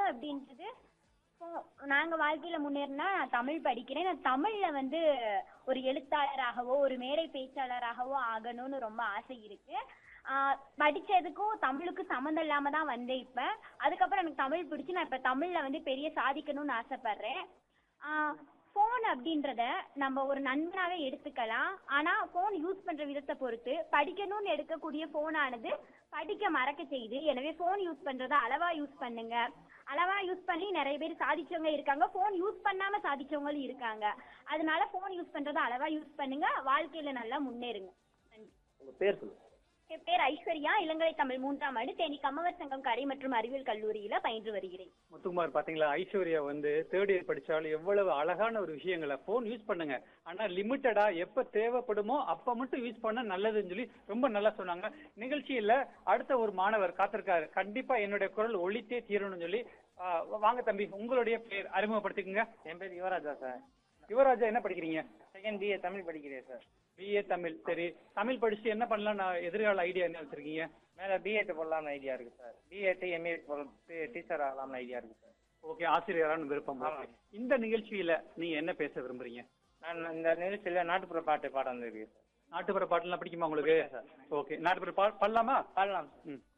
அப்படின்றது ஃபோ- நாங்க வாழ்க்கையில முன்னேறினா நான் தமிழ் படிக்கிறேன் நான் தமிழ்ல வந்து ஒரு எழுத்தாளராகவோ ஒரு மேடை பேச்சாளராகவோ ஆகணும்னு ரொம்ப ஆசை இருக்கு ஆஹ் படிச்சதுக்கும் தமிழுக்கும் சம்மந்தம் இல்லாம தான் வந்தேன் இப்ப அதுக்கப்புறம் எனக்கு தமிழ் பிடிச்சி நான் இப்ப தமிழ்ல வந்து பெரிய சாதிக்கணும்னு ஆசைப்படுறேன் ஃபோன் அப்படின்றத நம்ம ஒரு நண்பனாவே எடுத்துக்கலாம் ஆனா ஃபோன் யூஸ் பண்ற விதத்தை பொறுத்து படிக்கணும்னு எடுக்கக்கூடிய ஃபோனானது படிக்க மறக்க செய்யுது எனவே ஃபோன் யூஸ் பண்றத அளவா யூஸ் பண்ணுங்க அளவா யூஸ் பண்ணி நிறைய பேர் சாதிச்சவங்க இருக்காங்க ஃபோன் யூஸ் பண்ணாம சாதிச்சவங்களும் இருக்காங்க அதனால ஃபோன் யூஸ் பண்றத அளவா யூஸ் பண்ணுங்க வாழ்க்கையில நல்லா முன்னேறுங்க நன்றி உங்க பேர் சொல்லுங்க என் பேர் ஐஸ்வர்யா இளங்கலை தமிழ் மூன்றாம் ஆண்டு தேனி கம்மவர் சங்கம் கலை மற்றும் அறிவியல் கல்லூரியில பயின்று வருகிறேன் முத்துக்குமார் பாத்தீங்களா ஐஸ்வர்யா வந்து தேர்ட் இயர் படிச்சாலும் எவ்வளவு அழகான ஒரு விஷயங்களை போன் யூஸ் பண்ணுங்க ஆனா லிமிட்டடா எப்ப தேவைப்படுமோ அப்ப மட்டும் யூஸ் பண்ண நல்லதுன்னு சொல்லி ரொம்ப நல்லா சொன்னாங்க நிகழ்ச்சியில அடுத்த ஒரு மாணவர் காத்திருக்காரு கண்டிப்பா என்னுடைய குரல் ஒழித்தே தீரணும்னு சொல்லி ஆ, வாங்க தம்பி உங்களுடைய பேர் அறிமுகப்படுத்திக்கங்க என் பேர் யுவராஜா சார் யுவராஜா என்ன படிக்கிறீங்க செகண்ட் பிஏ தமிழ் படிக்கிறேன் சார் பிஏ தமிழ் சரி தமிழ் படிச்சு என்ன பண்ணலாம் நான் எதிர்கால ஐடியா என்ன வச்சிருக்கீங்க மேலே பிஎட் போடலாம்னு ஐடியா இருக்கு சார் பிஎட் எம்ஏ டீச்சர் ஆகலாம்னு ஐடியா இருக்கு சார் ஓகே ஆசிரியரான விருப்பம் ஆமா. இந்த நிகழ்ச்சியில நீங்க என்ன பேச விரும்புறீங்க நான் இந்த நிகழ்ச்சியில் நாட்டுப்புற பாட்டு பாட வந்திருக்கு சார் நாட்டுப்புற பாட்டுலாம் பிடிக்குமா உங்களுக்கு பிடிக்கும் ஓகே நாட்டுப்புற பா பாடலாமா பாடலாம் சார் ம்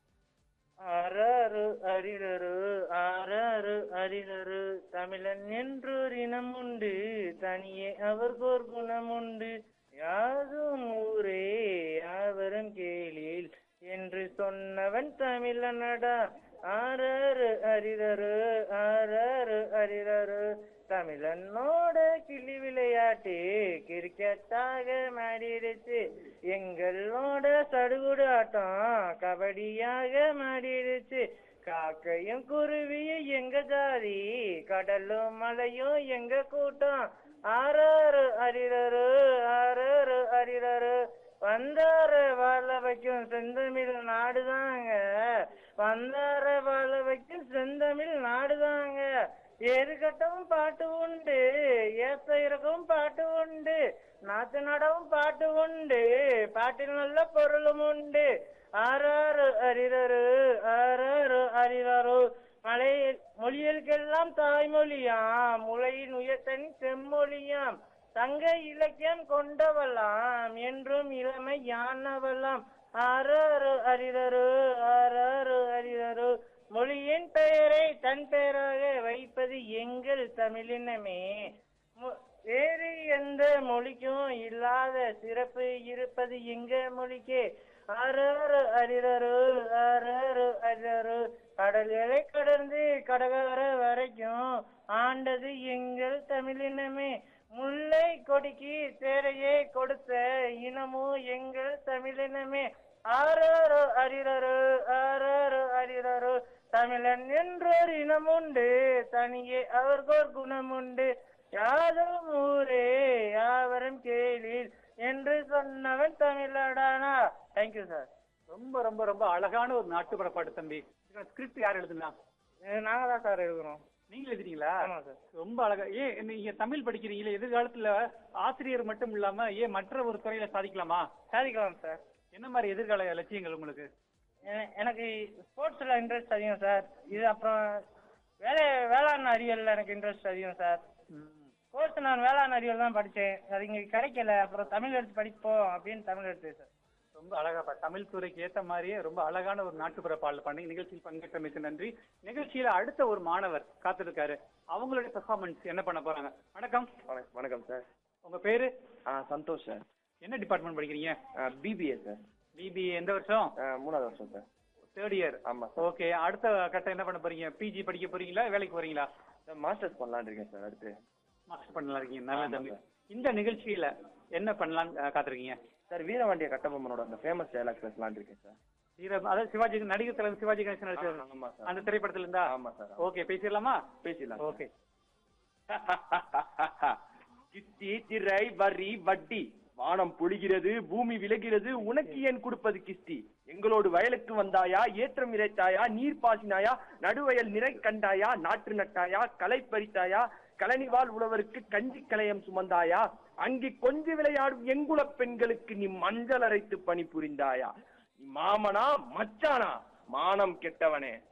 ஆறாறு அரிரரு ஆறாறு அரிரரு தமிழன் என்றொரு இனம் உண்டு தனியே அவர்கோர் குணம் உண்டு யாதும் ஊரே யாவரும் கேளீல் என்று சொன்னவன் தமிழனடா ஆறாறு அரிரரு ஆறாறு அரிரரு தமிழனோட கிளி விளையாட்டு கிரிக்கெட்டாக மாறிடுச்சு எங்களோட சடுகுடு ஆட்டம் கபடியாக மாறிடுச்சு காக்கையும் குருவியும் எங்க ஜாதி கடலும் மலையும் எங்க கூட்டம் ஆறாறு அரிரரு ஆறாறு அரிரரு வந்தார வாழ வைக்கும் செந்தமிழ் நாடுதாங்க வந்தார வாழ வைக்கும் செந்தமிழ் நாடுதாங்க ஏறு கட்டவும் பாட்டு உண்டு ஏத்த இறக்கவும் பாட்டு உண்டு நாத்து நடவும் பாட்டு உண்டு பாட்டில் நல்ல பொருளும் உண்டு ஆறாறு அரிரரு ஆறாறு அரிரரு மலை மொழிகளுக்கெல்லாம் தாய்மொழியாம் முளையின் உயர்த்தனி செம்மொழியாம் சங்க இலக்கியம் கொண்டவளாம் என்றும் இளமை யானவளாம் ஆறாறு அரிரரு ஆறாறு அரிரரு மொழியின் பெயரை தன் பெயராக வைப்பது எங்கள் தமிழினமே மொ- வேறு எந்த மொழிக்கும் இல்லாத சிறப்பு இருப்பது எங்க மொழிக்கே ஆறாறு அரிரரு ஆறாறு அரிரரு கடல்களை கடந்து கடகர வரைக்கும் ஆண்டது எங்கள் தமிழினமே முல்லை கொடிக்கு தேரையே கொடுத்த இனமும் எங்கள் தமிழினமே ஆறாறு அரிரரு ஆறாறு அரிரரு தமிழன் என்றொரு இனம் உண்டு தனியே அவர்கோர் குணம் உண்டு யாதும் ஊரே யாவரும் கேளீர் என்று சொன்னவன் தமிழடானா தேங்க்யூ சார் ரொம்ப ரொம்ப ரொம்ப அழகான ஒரு நாட்டுப்புற பாட்டு தம்பி ஸ்கிரிப்ட் யார் எழுதுனா நாங்க தான் சார் எழுதுறோம் நீங்க எழுதுறீங்களா ஆமா சார் ரொம்ப அழகா ஏன் நீங்க தமிழ் படிக்கிறீங்களே எதிர்காலத்துல ஆசிரியர் மட்டும் இல்லாம ஏன் மற்ற ஒரு துறையில சாதிக்கலாமா சாதிக்கலாம் சார் என்ன மாதிரி எதிர்கால லட்சியங்கள் உங்களுக்கு எ- எனக்கு ஸ்போர்ட்ஸ்ல இன்ட்ரெஸ்ட் அதிகம் சார் இது அப்புறம் வேலை வேளாண் அறிவியல்ல எனக்கு இன்ட்ரெஸ்ட் அதிகம் சார் கோர்ஸ் நான் வேளாண் அறிவியல் தான் படித்தேன் அது இங்கே கிடைக்கல அப்புறம் தமிழ் எடுத்து படிப்போம் அப்படின்னு தமிழ் எடுத்து சார் ரொம்ப அழகா பா- தமிழ் துறைக்கு ஏத்த மாதிரியே ரொம்ப அழகான ஒரு நாட்டுப்புற பாடல் பண்ணி நிகழ்ச்சியில் பங்கேற்றமைக்கு நன்றி நிகழ்ச்சியில அடுத்த ஒரு மாணவர் காத்திருக்காரு அவங்களுடைய பெர்ஃபார்மன்ஸ் என்ன பண்ண போறாங்க வணக்கம் வணக்கம் வணக்கம் சார் உங்க பேரு ஆ சந்தோஷ் சார் என்ன டிபார்ட்மெண்ட் படிக்கிறீங்க பிபிஏ சார் பிபிஏ எந்த வருஷம் ஆ, மூணாவது வருஷம் சார் தேர்ட் இயர் ஆமா சார் ஓகே அடுத்த கட்டம் என்ன பண்ண போறீங்க பிஜி படிக்க போறீங்களா வேலைக்கு போறீங்களா சார் மாஸ்டர்ஸ் பண்ணலான்னு இருக்கேன் சார் அடுத்து மாஸ்டர் பண்ணலாம் இருக்கீங்க நல்ல ஆமா தம்பி சார். இந்த நிகழ்ச்சியில என்ன பண்ணலாம்னு அஹ், காத்திருக்கீங்க சார் வீரவாண்டிய கட்டபொம்மனோட அந்த ஃபேமஸ் டைலாக் பேசலான்னு இருக்கேன் சார் வீர அதாவது சிவாஜி நடிகர் தலைவர் சிவாஜி கணேசன் நடிச்சது ஆமா சார் அந்த திரைப்படத்துல இருந்தா ஆமா சார் ஓகே பேசிடலாமா பேசிடலாம் ஓகே கிஸ்தி திரை வரி வட்டி வானம் பொழிகிறது பூமி விலகிறது உனக்கு ஏன் கொடுப்பது கிஸ்தி எங்களோடு வயலுக்கு வந்தாயா ஏற்றம் இறைத்தாயா நீர் பாசினாயா நடுவயல் நிறை கண்டாயா நாற்று நட்டாயா களை பறித்தாயா கழனிவால் உழவருக்கு கஞ்சி கலையம் சுமந்தாயா அங்கே கொஞ்சி விளையாடும் எங்குலப் பெண்களுக்கு நீ மஞ்சள் அரைத்து பணி புரிந்தாயா நீ மாமனா மச்சானா மானம் கெட்டவனே